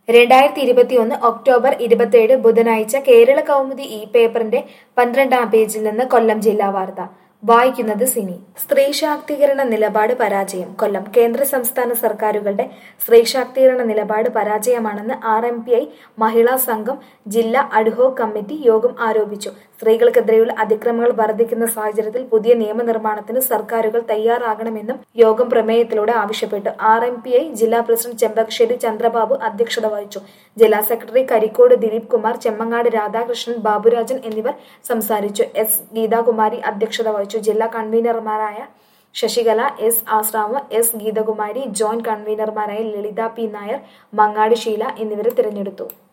രണ്ടായിരത്തി ഇരുപത്തിയൊന്ന് ഒക്ടോബർ ഇരുപത്തിയേഴ് ബുധനാഴ്ച കേരള കൗമുദി ഈ പേപ്പറിന്റെ പന്ത്രണ്ടാം പേജിൽ നിന്ന് കൊല്ലം ജില്ലാ വാർത്ത വായിക്കുന്നത് സിനി സ്ത്രീ ശാക്തീകരണ നിലപാട് പരാജയം കൊല്ലം കേന്ദ്ര സംസ്ഥാന സർക്കാരുകളുടെ സ്ത്രീ ശാക്തീകരണ നിലപാട് പരാജയമാണെന്ന് ആർ എം പി ഐ മഹിളാ സംഘം ജില്ലാ അഡ്ഹോക് കമ്മിറ്റി യോഗം ആരോപിച്ചു സ്ത്രീകൾക്കെതിരെയുള്ള അതിക്രമങ്ങൾ വർദ്ധിക്കുന്ന സാഹചര്യത്തിൽ പുതിയ നിയമനിർമ്മാണത്തിന് സർക്കാരുകൾ തയ്യാറാകണമെന്നും യോഗം പ്രമേയത്തിലൂടെ ആവശ്യപ്പെട്ടു ആർ എം പി ഐ ജില്ലാ പ്രസിഡന്റ് ചെമ്പകശ്ശേരി ചന്ദ്രബാബു അധ്യക്ഷത വഹിച്ചു ജില്ലാ സെക്രട്ടറി കരിക്കോട് ദിലീപ് കുമാർ ചെമ്മങ്ങാട് രാധാകൃഷ്ണൻ ബാബുരാജൻ എന്നിവർ സംസാരിച്ചു എസ് ഗീതാകുമാരി അധ്യക്ഷത വഹിച്ചു ജില്ലാ കൺവീനർമാരായ Sasikala S Ashram S Geethakumari joint കൺവീനർമാരായ ലളിത പി നായർ മങ്ങാട് ഷീല എന്നിവരെ തിരഞ്ഞെടുത്തു